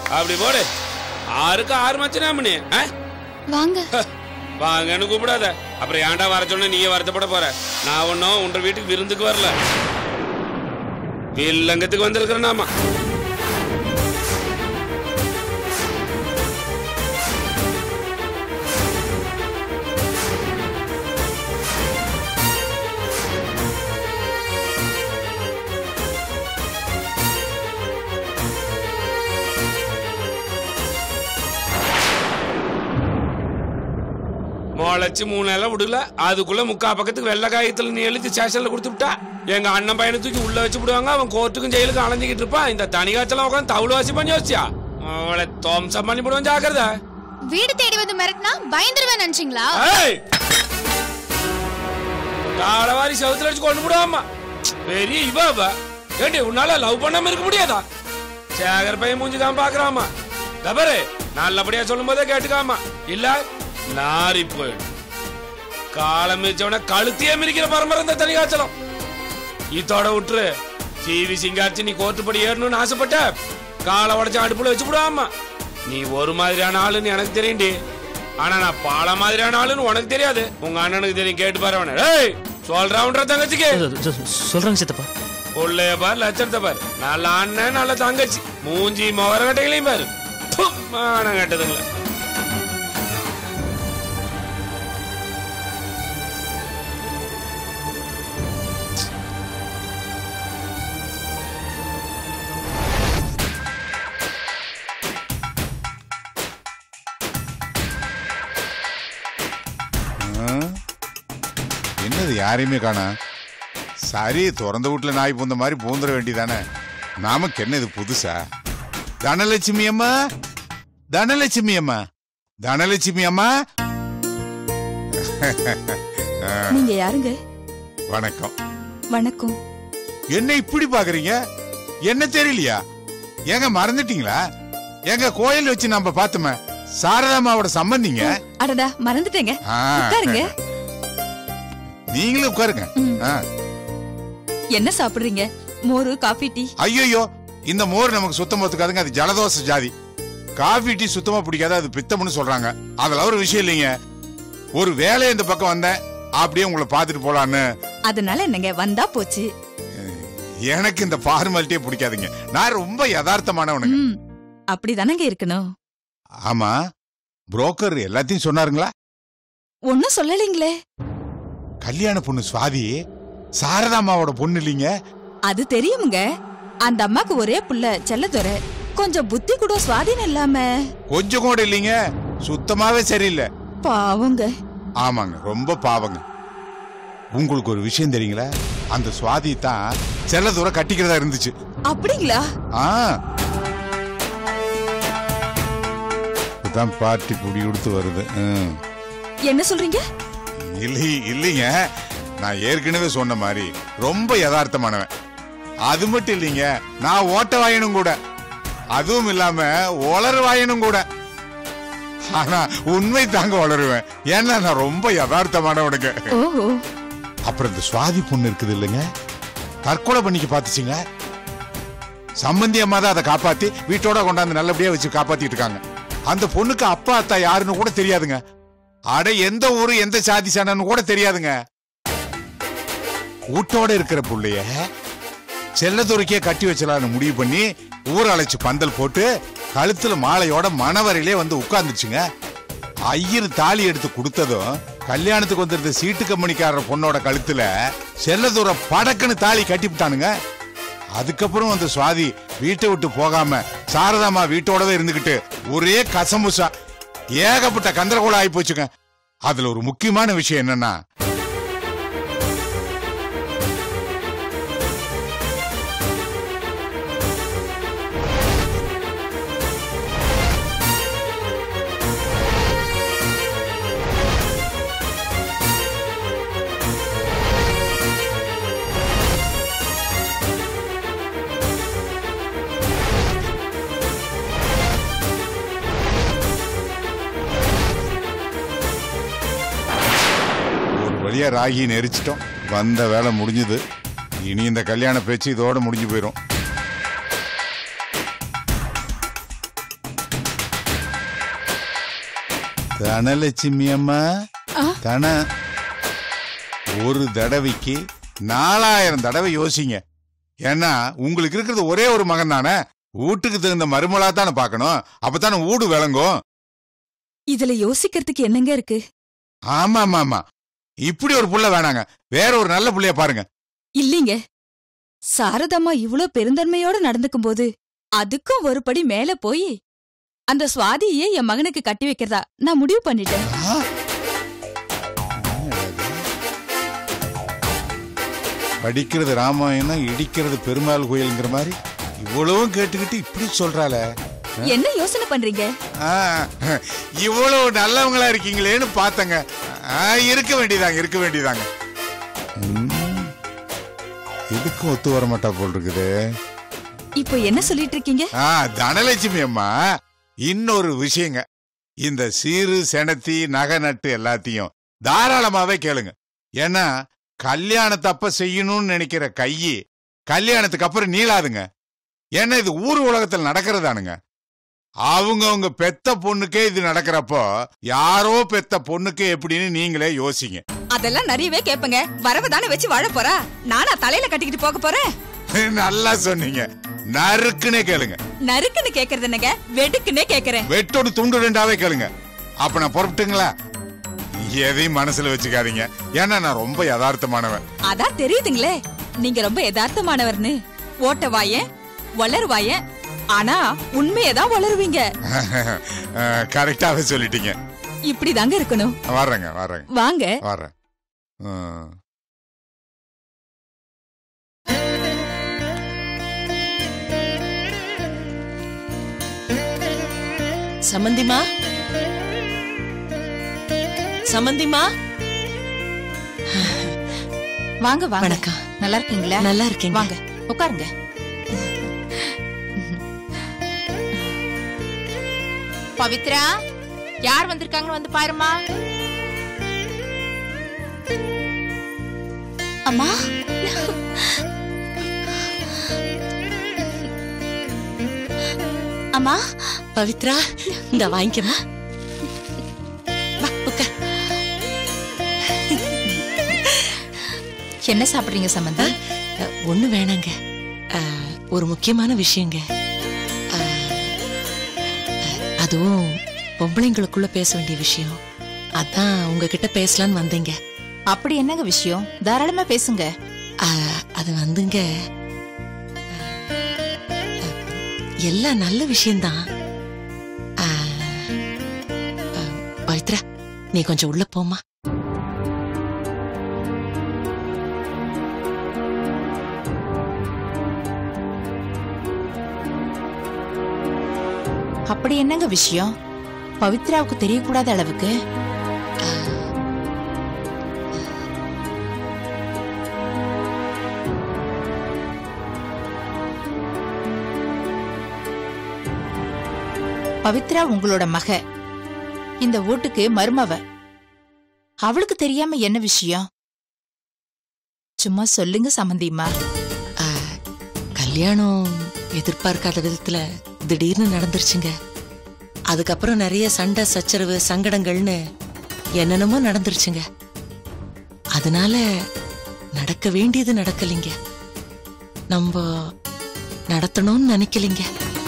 அப்படி போடு ஆறுக்கு ஆறு மச்சனாமணி வாங்க வாங்கன்னு கூப்பிடாத அப்புறம் ஏன்டா வர சொன்ன நீயே வருத்தப்பட போற நான் ஒன்றும் உன்ற வீட்டுக்கு விருந்துக்கு வரல வில்லங்கத்துக்கு வந்திருக்கிறேன் நாமா முளைச்சு மூணு நாளா விடல அதுக்குள்ள முக்கா பக்கத்துக்கு வெள்ளை காயத்துல நீ எழுதி ஸ்டேஷன்ல கொடுத்து விட்டா எங்க அண்ணன் பையனை தூக்கி உள்ள வச்சு விடுவாங்க அவன் கோர்ட்டுக்கும் ஜெயிலுக்கும் அலைஞ்சிக்கிட்டு இருப்பான் இந்த தனி காய்ச்சலாம் உட்காந்து தவுள் வாசி பண்ணி வச்சியா அவளை தோம்சம் பண்ணி விடுவான் ஜாக்கிரதை வீடு தேடி வந்து மிரட்டினா பயந்துருவேன் நினைச்சீங்களா ஏய் காலவாரி செவுத்துல வச்சு கொண்டு விடுவாமா பெரிய இவ அவ ஏண்டி உன்னால லவ் பண்ணாம இருக்க முடியாதா சேகர் பையன் மூஞ்சுக்காம பாக்குறாமா தபரு நல்லபடியா சொல்லும் போதே கேட்டுக்காமா இல்ல நாரி போயிடும் காலம் மிதிச்சவன கழுத்தியே மிதிக்கிற பரம்பரை இந்த தனி காய்ச்சலம் இதோட விட்டுரு டிவி சிங்காரிச்சு நீ கோர்ட்டு படி ஏறணும்னு ஆசைப்பட்ட காலை உடச்சு அடுப்புல வச்சு விடுவாமா நீ ஒரு மாதிரியான ஆளுன்னு எனக்கு தெரியும்டி ஆனா நான் பால மாதிரியான ஆளுன்னு உனக்கு தெரியாது உங்க அண்ணனுக்கு தெரியும் கேட்டு பாரு அவனை ஏய் சொல்றான்ற தங்கச்சிக்கு சொல்றாங்க சித்தப்பா உள்ளே பாரு லட்சணத்தை பாரு நல்ல அண்ணன் நல்ல தங்கச்சி மூஞ்சி முகரங்கட்டைகளையும் பாரு மானம் கட்டதுங்கள ஆ? என்னது யாரையுமே காணா சரி திறந்த வீட்டுல நாய் பூந்த மாதிரி பூந்துட வேண்டியதானே நாமக்கு என்ன இது புதுசா தனலட்சுமி அம்மா தனலட்சுமி அம்மா தனலட்சுமி அம்மா நீங்க யாருங்க வணக்கம் வணக்கம் என்ன இப்படி பாக்குறீங்க என்ன தெரியலையா ஏங்க மறந்துட்டீங்களா எங்க கோயில் வச்சு நம்ம பார்த்தோமே சாரதாமாவோட சம்பந்திங்க அடடா மறந்துட்டேங்க ஆ. உட்காருங்க நீங்களும் உட்காருங்க ம். ஆ. என்ன சாப்பிடுறீங்க மோரு காஃபி டீ ஐயோ இந்த மோர் நமக்கு சுத்தமா ஒத்துக்காதுங்க அது ஜலதோஷ ஜாதி காஃபி டீ சுத்தமா பிடிக்காது அது பித்தம்னு சொல்றாங்க அதெல்லாம் ஒரு விஷயம் இல்லைங்க ஒரு வேலை இந்த பக்கம் வந்தேன் அப்படியே உங்களை பார்த்துட்டு போலான்னு அதனால என்னங்க வந்தா போச்சு எனக்கு இந்த ஃபார்மாலிட்டியே பிடிக்காதுங்க நான் ரொம்ப யதார்த்தமானவனுங்க ம் அப்படிதானங்க இருக்கணும் ஆமா புரோக்கர் எல்லாத்தையும் சொன்னாருங்களா ஒன்னும் சொல்லலீங்களே கல்யாண பொண்ணு சுவாதி சாரதாமாவோட பொண்ணு இல்லைங்க அது தெரியுமுங்க அந்த அம்மாக்கு ஒரே புள்ள செல்லதுரை கொஞ்சம் புத்தி கூட சுவாதீனம் இல்லாம கொஞ்சம் கூட இல்லைங்க சுத்தமாவே சரியில்லை பாவங்க ஆமாங்க ரொம்ப பாவங்க உங்களுக்கு ஒரு விஷயம் தெரியுங்களா அந்த சுவாதி தான் செல்ல தூரம் கட்டிக்கிறதா இருந்துச்சு அப்படிங்களா ஆ இப்பதான் பார்ட்டி குடி கொடுத்து வருது ம். என்ன சொல்றீங்க இல்லை இல்லைங்க நான் ஏற்கனவே சொன்ன மாதிரி ரொம்ப யதார்த்தமானவன் அது மட்டும் இல்லைங்க நான் ஓட்ட வாயனும் கூட அதுவும் இல்லாம ஒளர் வாயனும் கூட ஆனா உண்மை தாங்க வளருவேன் ஏன்னா நான் ரொம்ப யதார்த்தமானவனுங்க ஓஹோ அப்புறம் இந்த சுவாதி பொண்ணு இருக்குது இல்லைங்க தற்கொலை பண்ணிக்க பாத்துச்சுங்க சம்பந்தி அம்மா தான் அதை காப்பாத்தி வீட்டோட கொண்டாந்து நல்லபடியா வச்சு காப்பாத்திட்டு இருக்காங்க அந்த பொண்ணுக்கு அப்பா அத்தா யாருன்னு கூட தெரியாதுங்க அட எந்த ஊரு எந்த சாதி சாணன்னு கூட தெரியாதுங்க வீட்டோட இருக்கிற புள்ளைய செல்லதுரைக்கே கட்டி வச்சலான்னு முடிவு பண்ணி ஊர் அழைச்சு பந்தல் போட்டு கழுத்துல மாலையோட மணவரையிலே வந்து உட்கார்ந்துச்சுங்க ஐயர் தாலி எடுத்து கொடுத்ததும் கல்யாணத்துக்கு வந்திருந்த சீட்டு கம்பெனிக்காரர் பொண்ணோட கழுத்துல செல்லதூர படக்குன்னு தாலி கட்டிவிட்டானுங்க அதுக்கப்புறம் அந்த சுவாதி வீட்டை விட்டு போகாம சாரதாமா வீட்டோடவே இருந்துகிட்டு ஒரே கசமுசா ஏகப்பட்ட கந்தரகோலம் ஆகி போச்சுங்க அதுல ஒரு முக்கியமான விஷயம் என்னன்னா ஒரு வழியா ராகி நெரிச்சிட்டோம் வந்த வேலை முடிஞ்சது இனி இந்த கல்யாண பேச்சு இதோட முடிஞ்சு போயிடும் தனலட்சுமி அம்மா தன ஒரு தடவைக்கு நாலாயிரம் தடவை யோசிங்க ஏன்னா உங்களுக்கு இருக்கிறது ஒரே ஒரு மகன் தானே வீட்டுக்கு தகுந்த மருமலா தானே பார்க்கணும் அப்பதானே வீடு விளங்கும் இதுல யோசிக்கிறதுக்கு என்னங்க இருக்கு ஆமா ஆமா ஆமா இப்படி ஒரு புள்ள வேணாங்க வேற ஒரு நல்ல புள்ளைய பாருங்க இல்லீங்க சாரதம்மா இவ்ளோ பெருந்தன்மையோட நடந்துக்கும் போது அதுக்கும் ஒரு படி மேல போய் அந்த சுவாதியே என் மகனுக்கு கட்டி வைக்கிறதா நான் முடிவு பண்ணிட்டேன் ஆ? என்னது? படிக்கிறது ராமாயணம் இடிக்கிறது பெருமாள் கோயிலுங்கிற மாதிரி இவ்வளவும் கேட்டுக்கிட்டு இப்படி சொல்றாளே என்ன யோசனை பண்றீங்க ஆ, இவ்வளவு நல்லவங்களா இருக்கீங்களேன்னு பார்த்தங்க ஆ, இருக்க வேண்டியதாங்க இருக்க வேண்டியதாங்க ம், இதுக்கும் ஒத்து வர மாட்டா போல் இருக்குது இப்போ என்ன சொல்லிட்டு இருக்கீங்க ஆ தனலட்சுமி அம்மா இன்னொரு விஷயங்க இந்த சீரு செனத்தி நகை நட்டு எல்லாத்தையும் தாராளமாவே கேளுங்க ஏன்னா கல்யாணத்தப்ப செய்யணும்னு நினைக்கிற கையி கல்யாணத்துக்கு அப்புறம் நீளாதுங்க ஏன்னா இது ஊர் உலகத்தில் நடக்கிறதானுங்க அவங்கவங்க பெத்த பொண்ணுக்கே இது நடக்கிறப்போ யாரோ பெத்த பொண்ணுக்கு எப்படின்னு நீங்களே யோசிங்க அதெல்லாம் நிறையவே கேப்பங்க வரவ தானே வச்சு வாழ போறா நானா தலையில கட்டிக்கிட்டு போக போறேன் நல்லா சொன்னீங்க நறுக்குன்னே கேளுங்க நறுக்குன்னு கேக்குறது என்னங்க வெடுக்குன்னே கேக்குறேன் வெட்டோடு துண்டு ரெண்டாவே கேளுங்க அப்ப நான் புறப்பட்டுங்களா எதையும் மனசுல வச்சுக்காதீங்க ஏன்னா நான் ரொம்ப யதார்த்தமானவன் அதான் தெரியுதுங்களே நீங்க ரொம்ப யதார்த்தமானவர்னு ஓட்ட வாயன் வளருவாயன் ஆனா உண்மையதான் வளருவீங்க கரெக்டாவே சொல்லிட்டீங்க இப்படிதாங்க இருக்கணும் வர்றேங்க வர்றேங்க வாங்க வர்றேன் ம். சமந்திமா சமந்திமா வாங்க வாங்க வணக்கம் நல்லா இருக்கீங்களா நல்லா இருக்கீங்க வாங்க உட்காருங்க பவித்ரா யார் வந்திருக்காங்கன்னு வந்து பாருமா அம்மா அம்மா பவித்ரா இந்த வாங்கிக்கமா வா உட்கார் என்ன சாப்பிடுறீங்க சம்பந்தி அஹ், ஒண்ணு வேணாங்க அஹ், ஒரு முக்கியமான விஷயங்க அஹ், அஹ், அதுவும் பொம்பளைங்களுக்குள்ள பேச வேண்டிய விஷயம் அதான் உங்ககிட்ட பேசலான்னு வந்தேங்க அப்படி என்னங்க விஷயம் தாராளமா பேசுங்க அஹ், அது வந்துங்க அஹ், எல்லாம் நல்ல விஷயம்தான் அஹ், அஹ், பவித்ரா நீ கொஞ்சம் உள்ள போமா அப்படி என்னங்க விஷயம் பவித்ராவுக்கு தெரியக்கூடாத அளவுக்கு பவித்ரா உங்களோட மக இந்த வீட்டுக்கு மருமவ அவளுக்கு தெரியாம என்ன விஷயம் சும்மா சொல்லுங்க சம்மந்திம்மா அஹ், கல்யாணம் எதிர்பார்க்காத விதத்துல திடீர்னு நடந்துருச்சுங்க அதுக்கப்புறம் நிறைய சண்டை சச்சரவு சங்கடங்கள்னு என்னென்னமோ நடந்துருச்சுங்க அதனால நடக்க வேண்டியது நடக்கலைங்க நம்ம நடத்தணும்னு நினைக்கலைங்க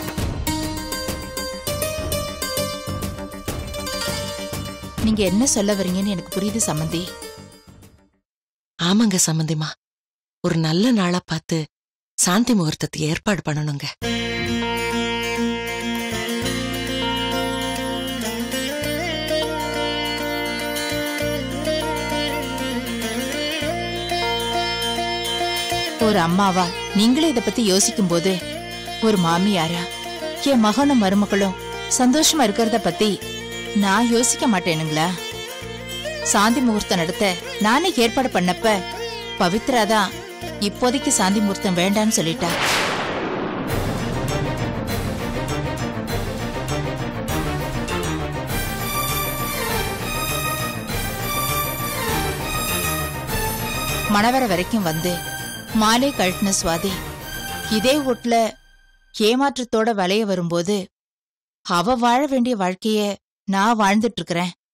நீங்க என்ன சொல்ல வரீங்கன்னு எனக்கு புரியுது சம்மந்தி ஆமாங்க சம்மந்திமா ஒரு நல்ல நாளா பார்த்து சாந்தி முகூர்த்தத்தை ஏற்பாடு பண்ணணுங்க ஒரு அம்மாவா நீங்களே இத பத்தி யோசிக்கும் போது ஒரு மாமியாரா என் மகனும் மருமகளும் சந்தோஷமா இருக்கிறத பத்தி நான் யோசிக்க மாட்டேனுங்களா சாந்தி முகூர்த்தம் நடத்த நானே ஏற்பாடு பண்ணப்ப பவித்ரா தான் இப்போதைக்கு சாந்தி முகூர்த்தம் வேண்டான்னு சொல்லிட்டா மணவர வரைக்கும் வந்து மாலை கழட்டின சுவாதி இதே வீட்ல ஏமாற்றத்தோட வலைய வரும்போது அவ வாழ வேண்டிய வாழ்க்கைய நான் வாழ்ந்துட்டு இருக்கிறேன்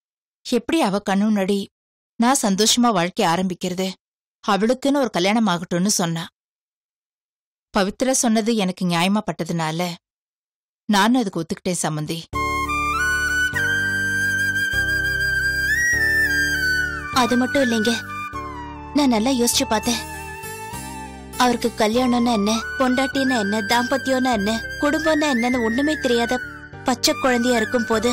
எப்படி அவ கண்ணு முன்னாடி நான் சந்தோஷமா வாழ்க்கை ஆரம்பிக்கிறது அவளுக்குன்னு ஒரு கல்யாணம் ஆகட்டும்னு சொன்னா பவித்ரா சொன்னது எனக்கு நியாயமா பட்டதுனால நானும் அதுக்கு ஒத்துக்கிட்டேன் சம்மந்தி அது மட்டும் இல்லைங்க நான் நல்லா யோசிச்சு பார்த்தேன் அவருக்கு கல்யாணம்னா என்ன பொண்டாட்டின்னா என்ன தாம்பத்தியம்னா என்ன குடும்பம்னா என்னன்னு ஒண்ணுமே தெரியாத பச்சை குழந்தையா இருக்கும் போது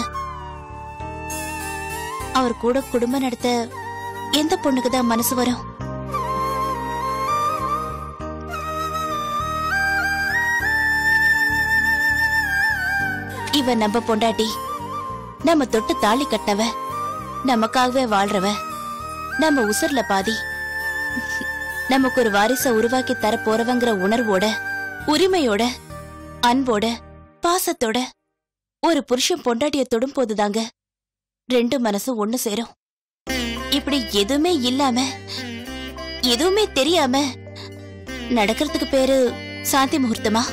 அவர் கூட குடும்பம் நடத்த எந்த பொண்ணுக்கு தான் மனசு வரும் இவ நம்ம பொண்டாட்டி நம்ம தொட்டு தாலி கட்டவ நமக்காகவே வாழ்றவ நம்ம உசுர்ல பாதி நமக்கு ஒரு வாரிச உருவாக்கி தர போறவங்கிற உணர்வோட உரிமையோட அன்போட பாசத்தோட ஒரு புருஷன் பொண்டாட்டிய தொடும் போதுதாங்க ரெண்டு மனசும் ஒண்ணு சேரும் இப்படி எதுவுமே இல்லாம எதுவுமே தெரியாம நடக்கிறதுக்கு பேரு சாந்தி முகூர்த்தமா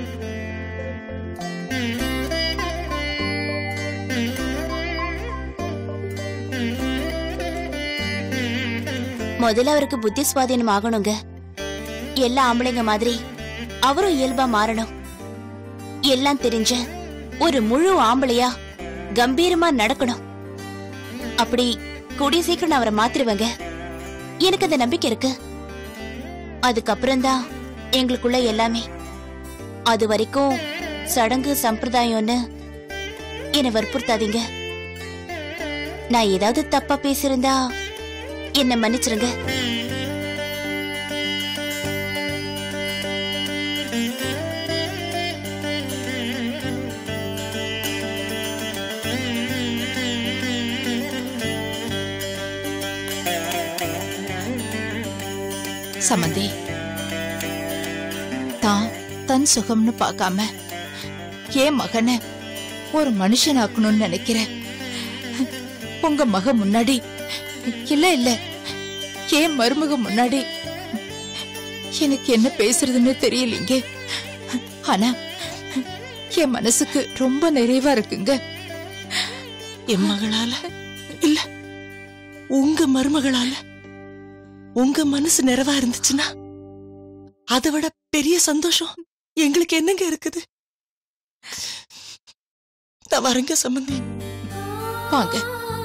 முதல்ல அவருக்கு புத்தி சுவாதீனம் ஆகணுங்க எல்லா ஆம்பளைங்க மாதிரி அவரும் இயல்பா மாறணும் எல்லாம் தெரிஞ்ச ஒரு முழு ஆம்பளையா கம்பீரமா நடக்கணும் அப்படி கூடிய சீக்கிரம் நான் அவரை மாத்திருவேங்க எனக்கு அந்த நம்பிக்கை இருக்கு அதுக்கப்புறம் தான் எங்களுக்குள்ள எல்லாமே அது வரைக்கும் சடங்கு சம்பிரதாயம்னு என்னை வற்புறுத்தாதீங்க நான் ஏதாவது தப்பா பேசியிருந்தா என்ன மன்னிச்சிருங்க சம்மந்தி தான் தன் சுகம்னு பார்க்காம என் மகனை ஒரு மனுஷனாக்கணும்னு நினைக்கிறேன் உங்க மக முன்னாடி இல்ல இல்ல என் மருமக முன்னாடி எனக்கு என்ன பேசுறதுன்னு தெரியலீங்க ஆனா என் மனசுக்கு ரொம்ப நிறைவா இருக்குங்க என் மகளால இல்ல உங்க மருமகளால உங்க மனசு நிறைவா இருந்துச்சுன்னா அதை விட பெரிய சந்தோஷம் எங்களுக்கு என்னங்க இருக்குது நான் வரங்க சம்பந்தி வாங்க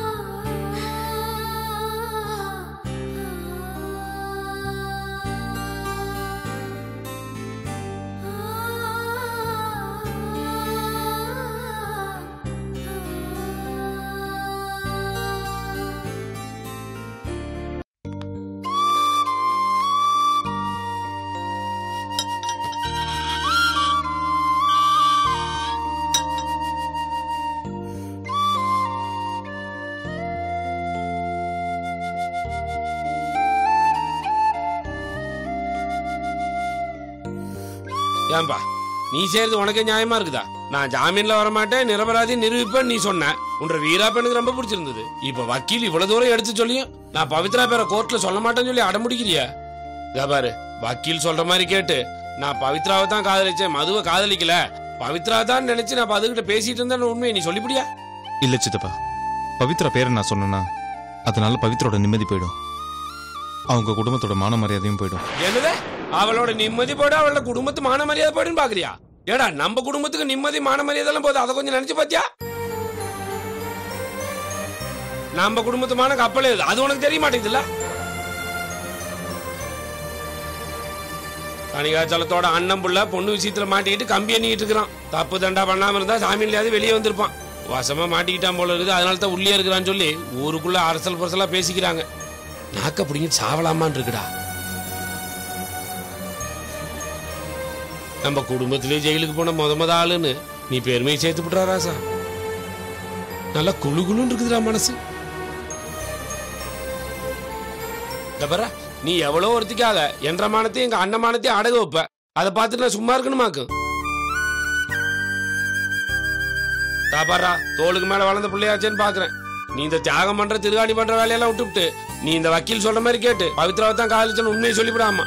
ஏன்பா நீ செய்யறது உனக்கே நியாயமா இருக்குதா நான் ஜாமீன்ல வரமாட்டேன் நிரபராதி நிரூபிப்பேன் நீ சொன்ன உன்ற வீரா பெண்ணுக்கு ரொம்ப பிடிச்சிருந்தது இப்ப வக்கீல் இவ்வளவு தூரம் எடுத்து சொல்லியும் நான் பவித்ரா பேரை கோர்ட்ல சொல்ல மாட்டேன்னு சொல்லி அடமுடிக்கிறியா இதா பாரு வக்கீல் சொல்ற மாதிரி கேட்டு நான் பவித்ராவை தான் காதலிச்சேன் மதுவை காதலிக்கல பவித்ரா தான் நினைச்சு நான் அதுகிட்ட பேசிட்டு இருந்தேன் உண்மையை நீ சொல்லிவிடியா இல்ல சித்தப்பா பவித்ரா பேரை நான் சொன்னேன்னா அதனால பவித்ரோட நிம்மதி போயிடும் அவங்க குடும்பத்தோட மான மரியாதையும் போயிடும் என்னது அவளோட நிம்மதி போட அவளோட குடும்பத்து மான மரியாதை போயிடுன்னு பாக்குறியா ஏடா நம்ம குடும்பத்துக்கு நிம்மதி மான மரியாதை எல்லாம் போதும் அதை கொஞ்சம் நினைச்சு பாத்தியா நம்ம குடும்பத்து மான கப்பல் இது அது உனக்கு தெரிய மாட்டேங்குதுல்ல கணிகாச்சலத்தோட அண்ணன் புள்ள பொண்ணு விஷயத்துல மாட்டிக்கிட்டு கம்பி எண்ணிக்கிட்டு இருக்கிறான் தப்பு தண்டா பண்ணாம இருந்தா சாமியிலையாவது வெளியே வந்திருப்பான் வசமா மாட்டிக்கிட்டான் போல இருக்குது அதனால தான் உள்ளே இருக்கிறான்னு சொல்லி ஊருக்குள்ள அரசல் பரசலா பேசிக்கிறாங்க நாக்க பிடிங்க சாவலாமான்னு இருக்குடா நம்ம குடும்பத்திலே ஜெயிலுக்கு போன முத முத ஆளுன்னு நீ பெருமையை சேர்த்து விட்றா ராசா நல்லா குழு குழுன்னு இருக்குதுடா மனசு டபரா நீ எவ்வளோ ஒருத்திக்காக என்ற மானத்தையும் எங்க அண்ணன் மானத்தையும் அடகு வைப்ப அதை பார்த்துட்டு நான் சும்மா இருக்கணுமாக்கும் தாபாரா தோளுக்கு மேல வளர்ந்த பிள்ளையாச்சேன்னு பாக்குறேன் நீ இந்த தியாகம் பண்ற திருகாணி பண்ற வேலையெல்லாம் விட்டுவிட்டு நீ இந்த வக்கீல் சொல்ற மாதிரி கேட்டு பவித்ராவை தான் காதலிச்சன்னு உண்மையை சொல்லிவிடாமா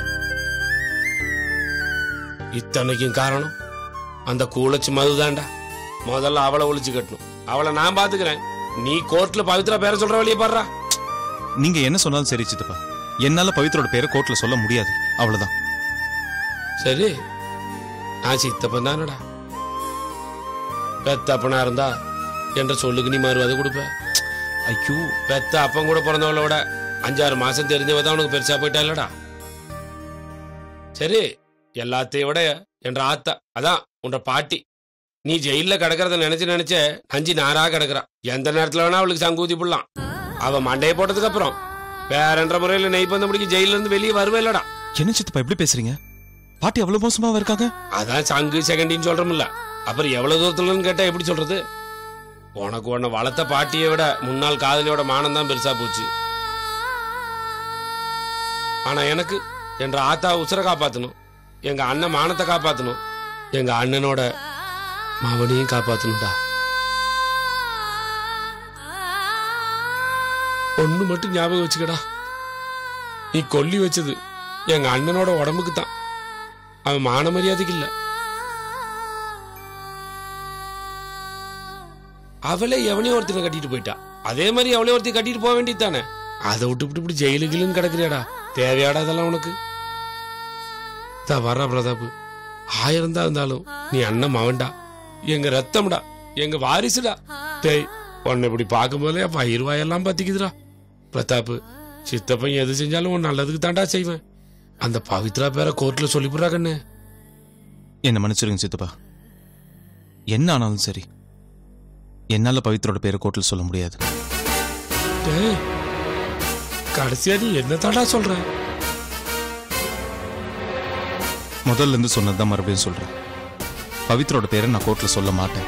இத்தனைக்கும் காரணம் அந்த கூலச்சி மதுதான்டா முதல்ல அவளை ஒழிச்சு கட்டணும் அவளை நான் பாத்துக்கிறேன் நீ கோர்ட்ல பவித்ரா பேர சொல்ற வழியை பாடுறா நீங்க என்ன சொன்னாலும் சரி சித்தப்பா என்னால பவித்ரோட பேரை கோர்ட்ல சொல்ல முடியாது அவ்வளவுதான் சரி நான் சித்தப்பன் தானடா பெத்த அப்பனா இருந்தா என்ற சொல்லுக்கு நீ மறுவாதை கொடுப்ப ஐயோ பெத்த அப்பன் கூட பிறந்தவளை விட அஞ்சாறு மாசம் தெரிஞ்சவ தான் உனக்கு பெருசா போயிட்டா இல்லடா சரி எல்லாத்தையும் விட என்ற ஆத்தா அதான் உன்ற பாட்டி நீ ஜெயில கிடக்கிறத நினைச்சு நினைச்ச அஞ்சு நாரா கிடக்குறா எந்த நேரத்துல வேணா அவளுக்கு சங்கூதி புடலாம் அவ மண்டையை போட்டதுக்கு அப்புறம் வேறன்ற முறையில நெய் பந்த முடிக்க ஜெயில இருந்து வெளியே வருவே இல்லடா என்ன சித்தப்பா எப்படி பேசுறீங்க பாட்டி அவ்வளவு மோசமாவா இருக்காங்க அதான் சங்கு செகண்டின்னு சொல்றோம்ல அப்புறம் எவ்வளவு தூரத்துலன்னு கேட்டா எப்படி சொல்றது உனக்கு உன்னை வளர்த்த பாட்டியை விட முன்னாள் காதலியோட மானம் தான் பெருசா போச்சு ஆனா எனக்கு என்ற ஆத்தா உசுரை காப்பாத்தணும் எங்க அண்ணன் மானத்தை காப்பாத்தணும் எங்க அண்ணனோட மாவனையும் காப்பாத்தணும்டா ஒண்ணு மட்டும் ஞாபகம் வச்சுக்கடா நீ கொல்லி வச்சது எங்க அண்ணனோட உடம்புக்கு தான் அவன் மான மரியாதைக்கு இல்ல அவளே எவனையும் ஒருத்தனை கட்டிட்டு போயிட்டா அதே மாதிரி அவளே ஒருத்தி கட்டிட்டு போக வேண்டியது தானே அதை விட்டு இப்படி ஜெயிலுகிலுன்னு கிடக்குறியாடா தேவையாடா அதெல்லாம் உனக்கு தா வர்றா பிரதாப் ஆயிரம் தான் இருந்தாலும் நீ அண்ணன் மவன்டா எங்க ரத்தம்டா எங்க வாரிசுடா டேய் உன்னை இப்படி பார்க்கும்போதே அப்ப இருவாயெல்லாம் பத்திக்குதுடா பிரதாப் சித்தப்பன் எது செஞ்சாலும் உன் நல்லதுக்கு தாண்டா செய்வேன் அந்த பவித்ரா பேரை கோர்ட்ல சொல்லிப்புறா கண்ணு என்ன மன்னிச்சிருங்க சித்தப்பா என்ன ஆனாலும் சரி என்னால பவித்ரோட பேரை கோர்ட்ல சொல்ல முடியாது டேய் கடைசியா நீ என்ன தாண்டா சொல்ற முதல்ல இருந்து சொன்னதுதான் மறுபடியும் சொல்றேன் பவித்ரோட பேரை நான் கோர்ட்ல சொல்ல மாட்டேன்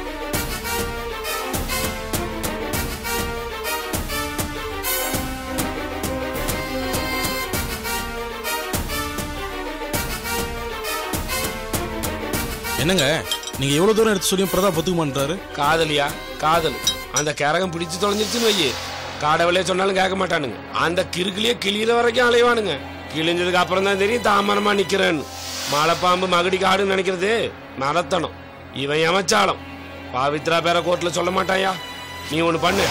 என்னங்க நீங்க எவ்வளவு தூரம் எடுத்து சொல்லியும் பிரதாப் ஒத்துக்க மாட்டாரு காதலியா காதல் அந்த கரகம் பிடிச்சு தொலைஞ்சிருச்சுன்னு வையே காடவளையே சொன்னாலும் கேட்க மாட்டானுங்க அந்த கிறுக்குலயே கிளியிற வரைக்கும் அலைவானுங்க கிழிஞ்சதுக்கு அப்புறம் தான் தெரியும் தாமரமா நிக்கிறேன்னு மலைப்பாம்பு மகுடி காடுன்னு நினைக்கிறது மரத்தனம் இவன் எமச்சாலம் பாவித்ரா பேர கோர்ட்ல சொல்ல மாட்டாயா நீ ஒண்ணு பண்ணு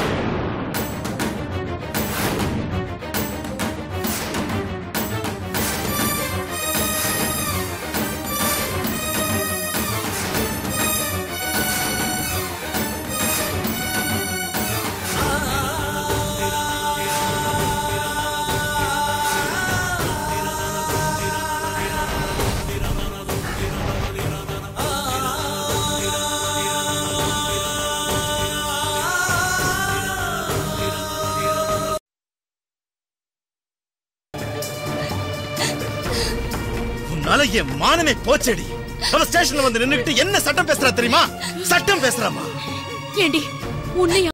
உன்னால என் மானமே போச்சடி அவ ஸ்டேஷன்ல வந்து நின்னுகிட்டு என்ன சட்டம் பேசுறா தெரியுமா சட்டம் பேசுறாமா ஏண்டி உன்னை